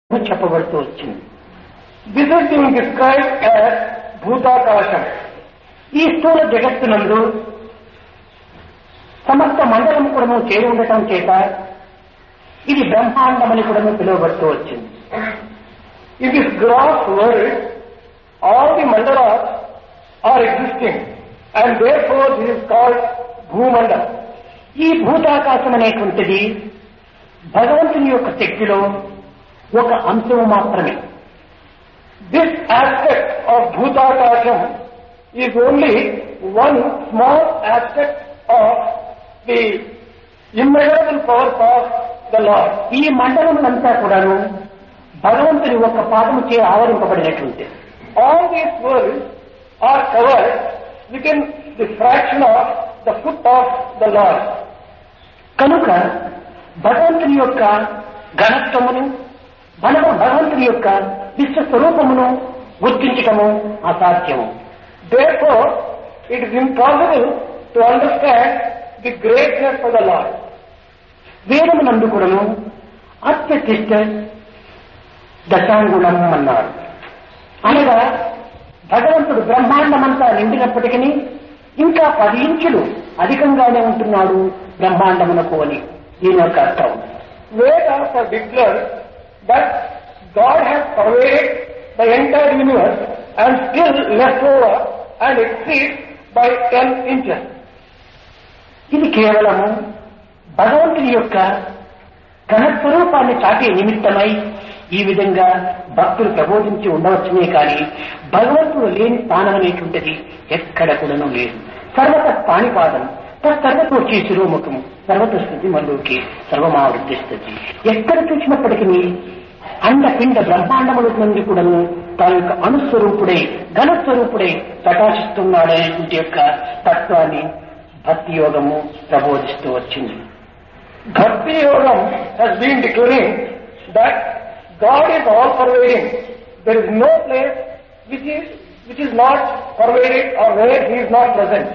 చెప్పబడుతూ వచ్చింది this is being describe as భూతాకాశం ఈ స్థూల జగత్తునందు సమస్త మండలం కూడా చేరి ఉండటం చేత ఇది బ్రహ్మాండమని కూడా పిలువబడుతూ వచ్చింది In this gross world, all the mandalas are existing and therefore this is called Bhumandala. ఈ భూతాకాశం అనేటువంటిది భగవంతుని యొక్క శక్తిలో ఒక అంశము మాత్రమే This aspect of Bhutakasham is only one small aspect of the immeasurable powers of the Lord. ఈ మండలములంతా కూడాను భగవంతుని ఒక పాదము చే ఆవరింపబడినటువంటి All these worlds are covered within the fraction of the foot of the Lord. కనుక భగవంతుని యొక్క ఘనత్వమును మన భగవంతుని యొక్క విశ్వస్వరూపమును గుర్తించటము అసాధ్యము Therefore, it is impossible to understand the greatness of the Lord. వేదమునందు కూడాను అత్యతిష్ట దశాంగుణం అన్నారు అనగా భగవంతుడు బ్రహ్మాండమంతా నిండినప్పటికీ ఇంకా పది ఇంచులు అధికంగానే ఉంటున్నాడు బ్రహ్మాండమునకు అని దీని యొక్క అర్థం Vedas have declared that God has pervaded the entire universe and still left over and exceeds by 10 inches. ఇది కేవలము భగవంతుని యొక్క ఘనస్వరూపాన్ని చాటే నిమిత్తమై ఈ విధంగా భక్తులు ప్రబోధించి ఉండవచ్చునే కానీ భగవంతుడు లేని స్థానం అనేటువంటిది ఎక్కడ కూడాను లేదు సర్వత పాణిపాదం తత్సర్వతోచి శిరోముఖము సర్వత స్థితి మల్లుకి సర్వమావృద్ధిస్తుంది ఎక్కడ చూసినప్పటికీ అండ పిండ బ్రహ్మాండముల నుండి కూడాను తన యొక్క అనుస్వరూపుడై ఘనస్వరూపుడై ప్రకాశిస్తున్నాడనేటువంటి యొక్క తత్వాన్ని భక్తి యోగము ప్రబోధిస్తూ వచ్చింది Bhakti Yogam has been declaring that God is all pervading. There is no place which is, which is not pervaded or where He is not present.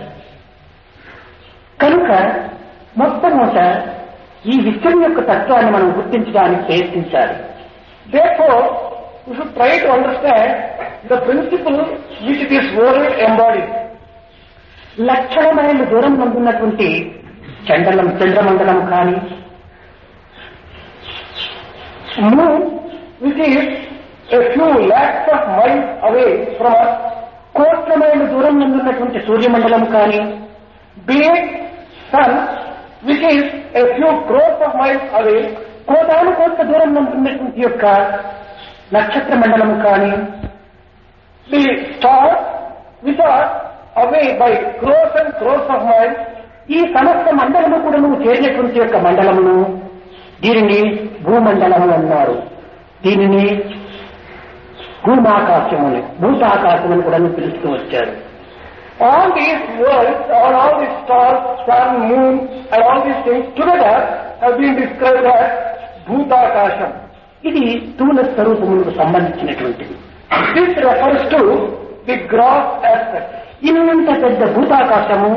కనుక మొట్టమొదట ఈ విశ్వం యొక్క తత్వాన్ని మనం గుర్తించడానికి ప్రయత్నించాలి Therefore, we should try to understand the principle which this world embodies. లక్షల మైళ్ళు దూరం నందున్నటువంటి చండలం చంద్రమండలం కానీ Moon, which is a few lakhs of miles away from us, కోట్ల మైళ్ళు దూరం నందున్నటువంటి సూర్యమండలం కానీ be it sun, which is a few crores of miles away, కోటాను కోట్ల దూరం నందున్నటువంటి యొక్క నక్షత్ర మండలం కానీ the stars, which are away by crores and crores of miles, ఈ సమస్త మండలము కూడా నువ్వు చేరినటువంటి యొక్క మండలమును దీనిని భూమండలము అన్నారు దీనిని భూమాకాశముని భూతాకాశమని కూడా పిలుస్తూ వచ్చారు all these worlds, all, all these stars, sun, moon, and all these things together have been described as Bhutakasham. ఇది స్థూల స్వరూపములకు సంబంధించినటువంటిది This refers to the gross aspect. ఇంత పెద్ద భూతాకాశము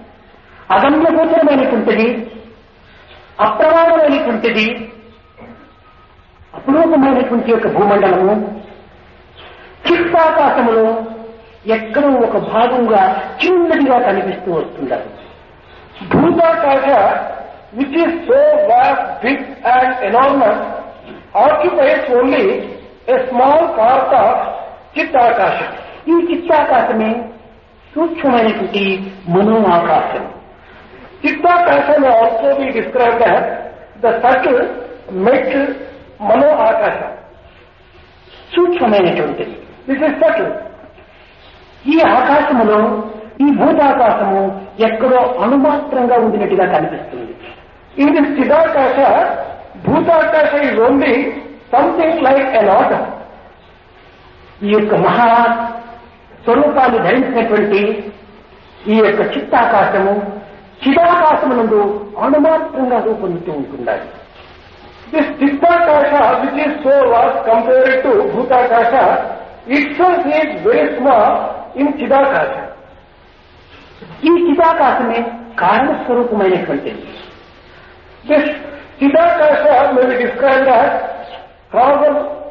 అగమ్యగోచరమైనటువంటిది అప్రమాణమైనటువంటిది అపురూపమైనటువంటి యొక్క భూమండలము చిత్తాకాశములో ఎక్కడో ఒక భాగంగా చిన్నదిగా కనిపిస్తూ వస్తుండాలి Bhutakasha, which is so vast, big and enormous, occupies only a small part of Chittakasha. ఈ చిత్తాకాశమే సూక్ష్మమైనటువంటి మనో ఆకాశం Chittakasha may also be described as the subtle, mid, mano akasha. సూక్ష్మమైనటువంటిది This is subtle. ఈ ఆకాశములో ఈ భూతాకాశము ఎక్కడో అణుమాత్రంగా ఉండినట్టుగా కనిపిస్తుంది In this Chidakasha, Bhutakasha is only something like an atom. ఈ యొక్క మహా స్వరూపాన్ని ధరించినటువంటి ఈ యొక్క చిత్తాకాశము చిదాకాశమునందు అణుమాత్రంగా రూపొందుతూ ఉంటున్నాడు This Chittakasha, which is so vast compared to Bhutakasha, itself is very small in Chidakasha. ఈ చిదాకాశమే కారణస్వరూపమైనటువంటిది This Chidakasha may be described as causal